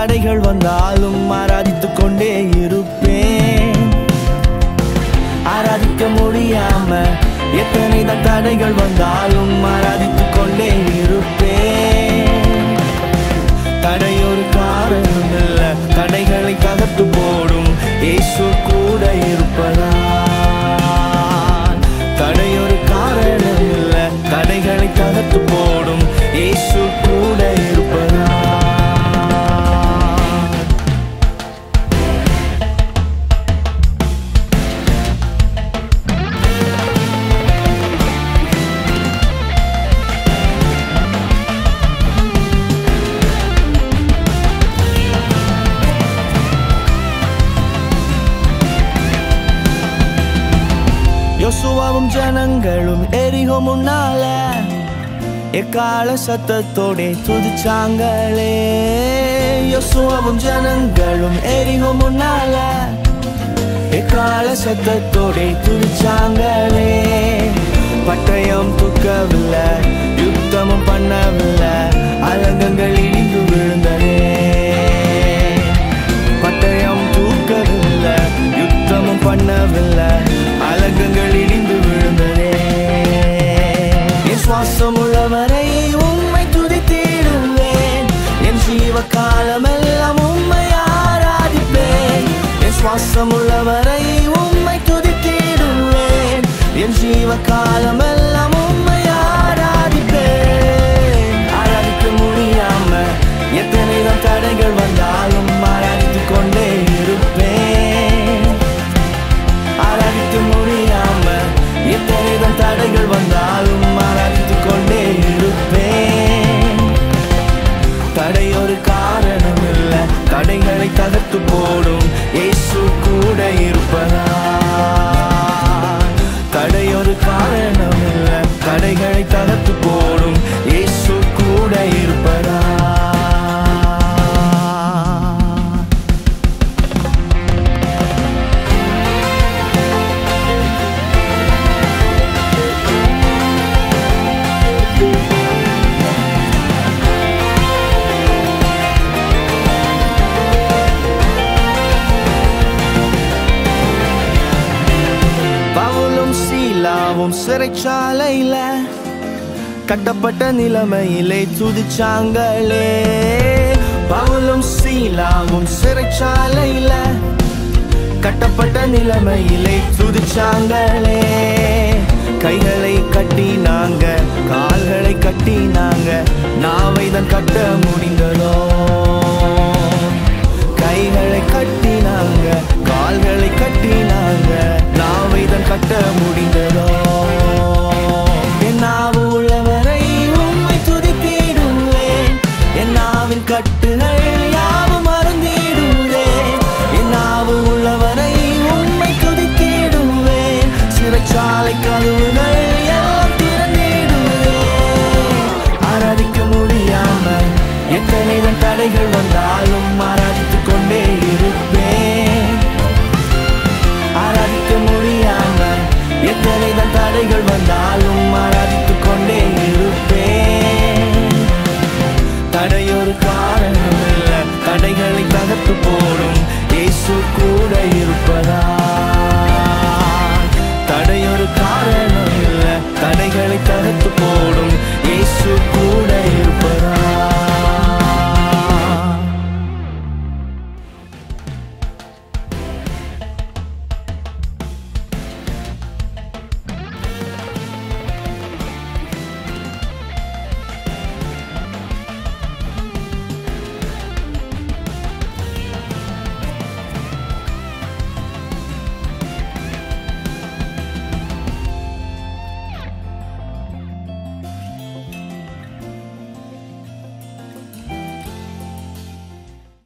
தடைகள் வந்தாலும் ஆராதித்துக் கொண்டே இருப்பேன் ஆராதிக்க முடியாம எத்தனை தான் தடைகள் வந்தாலும் ஆராதித்துக் கொண்டே இருப்பேன் தடையொரு காரணம் இல்ல தடைகளை தகர்த்து போடும் இயேசு கூட இருப்பதா தடையொரு காரணம் இல்ல தடைகளை தகர்த்து போடும் இயேசு கூட இருப்பதா யோசுவாவும் ஜனங்களும் எரிகோ முன்னால எக்கால சத்தத்தோட துதிச்சாங்களே யோசுவாவும் ஜனங்களும் எரிகோ முன்னால எக்கால சத்தத்தோட துதிச்சாங்களே பட்டயம் தூக்கவில்லை யுத்தமும் பண்ணவில்லை அலங்கங்கள் இடிந்து விழுந்தனே பட்டயம் தூக்கவில்லை யுத்தமும் பண்ணவில்லை அலங்கங்கள் இடிந்து விழுந்ததே என் சுவாசம் உள்ளவரை உண்மை துதித்திடுவேன் என் ஜீவ காலமெல்லாம் உண்மை ஆராதிப்பேன் என் சுவாசம் உள்ளவரை உண்மை துதித்திடுவேன் என் ஜீவ காலமெல்லாம் உண்மை ஆராதிப்பேன் ஆராதிக்க முடியாம எத்தனை தான் தடைகள் வந்தாலும் ஆராதித்துக் கொண்டே இருப்பேன் ஆராதிக்க முடியாம எத்தனை தான் தடைகள் வந்தாலும் ஆராதித்துக் கொண்டே இருப்பேன் தடையொரு காரணம் இல்ல தடைகளை தகர்த்து போடும் இயேசு கூட இருப்பதா தடையொரு காரணம் இல்ல தடைகளை தகர்த்து போடும் இயேசு கூட இருப்பதா பவுலும் சீலாவும் சிறைச்சாலையில கட்டப்பட்ட நிலைமையிலே துதிச்சாங்களே பவுலும் சீலாவும் சிறைச்சாலையில கட்டப்பட்ட நிலைமையிலே துதிச்சாங்களே கைகளை கட்டினாங்க கால்களை கட்டினாங்க நாவை தான் கட்ட முடிந்ததோ கைகளை கட்டினாங்க கால்களை கட்டினாங்க நாவை தான் கட்ட முடிந்ததோ என் நாவு உள்ளவரை உண்மை துதித்திடுவேன் என் நாவின் கட்டுகள் யாவும் மறந்திடுவேன் என் நாவு உள்ளவரை உண்மை துதித்திடுவேன் சிறைச்சாலை கதவுகள்